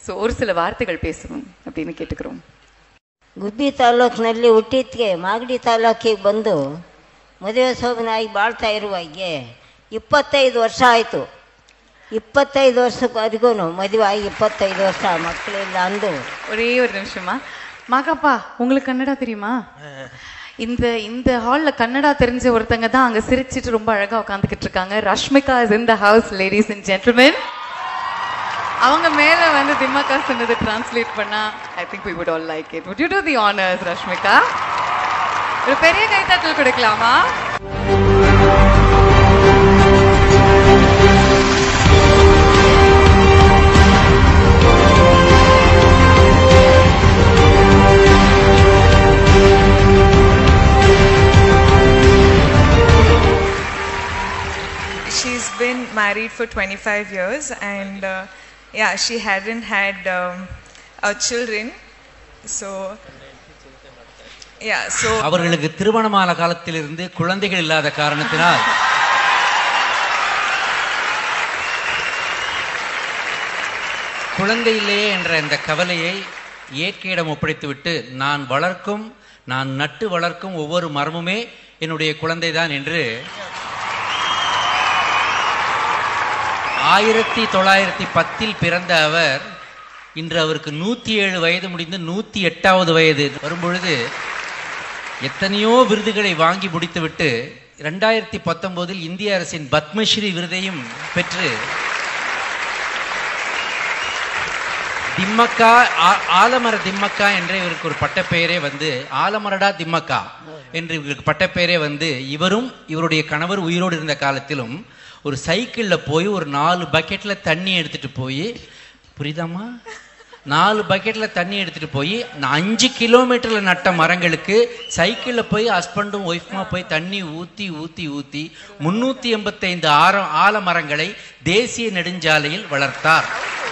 So ஒரு சில வார்த்தைகள் பேசணும் அப்படின்னு கேட்டுக்கிறோம் ಗುಬ್ಬಿ ತಾಲೂಕಿನಲ್ಲಿ ಹುಟ್ಟಿದ್ಕೆ ಮಾಗಡಿ ತಾಲೂಕಿಗೆ ಬಂದು ಮದುವೆ ಶೋಭನಾಗಿ ಬಾಳ್ತಾ ಇರುವಾಗೆ ಇಪ್ಪತ್ತೈದು ವರ್ಷ ಆಯಿತು ಇಪ್ಪತ್ತೈದು ವರ್ಷವರೆಗೂ ಮದುವೆ ಆಗಿ ಇಪ್ಪತ್ತೈದು ವರ್ಷ ಮಕ್ಕಳಿಲ್ಲ ಅಂದು ஒரே ஒரு நிமிஷமா மாகாப்பா உங்களுக்கு கன்னடா தெரியுமா இந்த இந்த ஹால்ல கன்னடா தெரிஞ்ச ஒருத்தங்க தான் அங்க சிரிச்சிட்டு ரொம்ப அழகா உட்காந்துக்கிட்டு இருக்காங்க Rashmika is in the house ladies and gentlemen அவங்க மேல வந்து திம்மக்கா சொன்னதை டிரான்ஸ்லேட் பண்ணா I think we would all like it would you do the honours Rashmika ஒரு பெரிய கைத்தட்டல் கொடுக்கலாமா She's been married for 25 years and uh, yeah, she hadn't had um, uh, children. So, yeah, so அவர்களுக்கு திருமணமான காலத்திலிருந்து குழந்தைகள் இல்லாத காரணத்தினால் குழந்தை இல்லையே என்ற இந்த கவலையை இயற்கையிடம் ஒப்படைத்துவிட்டு நான் வளர்க்கும் நான் நட்டு வளர்க்கும் ஒவ்வொரு மரமுமே என்னுடைய குழந்தைதான் என்று ஆயிரத்தி தொள்ளாயிரத்தி பத்தில் பிறந்த அவர் இன்று அவருக்கு நூற்றி ஏழு வயது முடிந்து நூற்றி எட்டாவது வயது வரும்பொழுது எத்தனையோ விருதுகளை வாங்கி முடித்துவிட்டு ரெண்டாயிரத்தி பத்தொன்பதில் இந்திய அரசின் பத்மஸ்ரீ விருதையும் பெற்று திம்மக்கா ஆ- ஆலமர திம்மக்கா என்ற இவருக்கு ஒரு பட்டப்பெயரே வந்து ஆலமரடா திம்மக்கா என்று இவருக்கு பட்டப்பெயரே வந்து இவரும் இவருடைய கணவர் உயிரோடு இருந்த காலத்திலும் ஒரு சைக்கிள்ல போய் ஒரு நாலு பக்கெட்ல தண்ணி எடுத்துட்டு போய் புரியுதாம்மா நாலு பக்கெட்ல தண்ணி எடுத்துட்டு போய் நான் அஞ்சு கிலோமீட்டர்ல நட்ட மரங்களுக்கு சைக்கிள்ல போய் ஹஸ்பண்டும் ஒய்ஃபுமா போய் தண்ணி ஊத்தி ஊத்தி ஊத்தி முன்னூத்தி எண்பத்தைந்து ஆரம் ஆலமரங்களை தேசிய நெடுஞ்சாலையில் வளர்த்தார்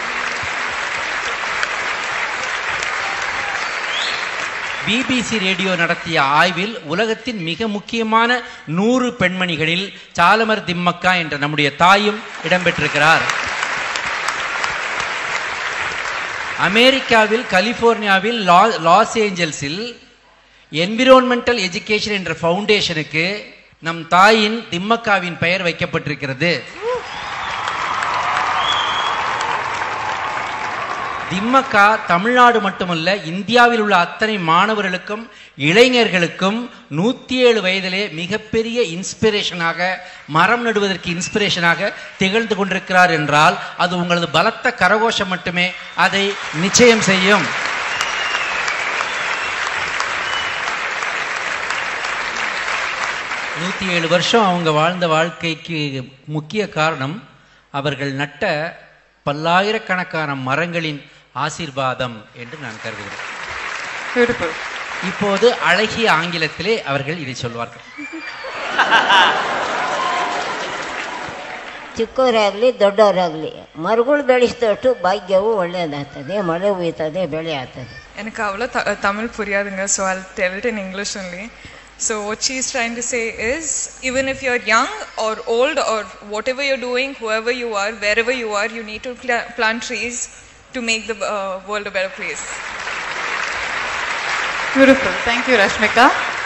பிபிசி ரேடியோ நடத்திய ஆய்வில் உலகத்தின் மிக முக்கியமான நூறு பெண்மணிகளில் சாலமர் திம்மக்கா என்ற நம்முடைய தாயும் இடம்பெற்றிருக்கிறார் அமெரிக்காவில் கலிபோர்னியாவில் லா- லாஸ் ஏஞ்சல்ஸில் என்விரான்மெண்டல் எஜுகேஷன் என்ற ஃபவுண்டேஷனுக்கு நம் தாயின் திம்மக்காவின் பெயர் வைக்கப்பட்டிருக்கிறது திம்மக்கா தமிழ்நாடு மட்டுமல்ல இந்தியாவில் உள்ள அத்தனை மாணவர்களுக்கும் இளைஞர்களுக்கும் நூத்தி ஏழு வயதிலே மிகப்பெரிய இன்ஸ்பிரேஷனாக மரம் நடுவதற்கு இன்ஸ்பிரேஷனாக திகழ்ந்து கொண்டிருக்கிறார் என்றால் அது உங்களது பலத்த கரகோஷம் மட்டுமே அதை நிச்சயம் செய்யும் நூற்றி ஏழு வருஷம் அவங்க வாழ்ந்த வாழ்க்கைக்கு முக்கிய காரணம் அவர்கள் நட்ட பல்லாயிரக்கணக்கான மரங்களின் ஆசீர்வாதம் என்று நான் கருதுகிறேன் பியூட்டிஃபுல் இப்போது அழகிய ஆங்கிலத்திலே அவர்கள் இதை சொல்வார்கள் ಚಿಕ್ಕವರಾಗಲಿ ದೊಡ್ಡವರಾಗಲಿ ಮರಗಳು ಬೆಳೆಸಿದಷ್ಟು ಭಾಗ್ಯವು ಒಳ್ಳೆಯದಾಗ್ತದೆ ಮಳೆ ಹುಯ್ತದೆ ಬೆಳೆ ಆಗ್ತದೆ எனக்கு அவ்வளோ த தமிழ் புரியாதுங்க so I'll tell it in English only. So what she's trying to say is, even if you're young or old or whatever you're doing, whoever you are, wherever you are, you need to pla- plant trees to make the uh, world a better place. Beautiful thank you Rashmika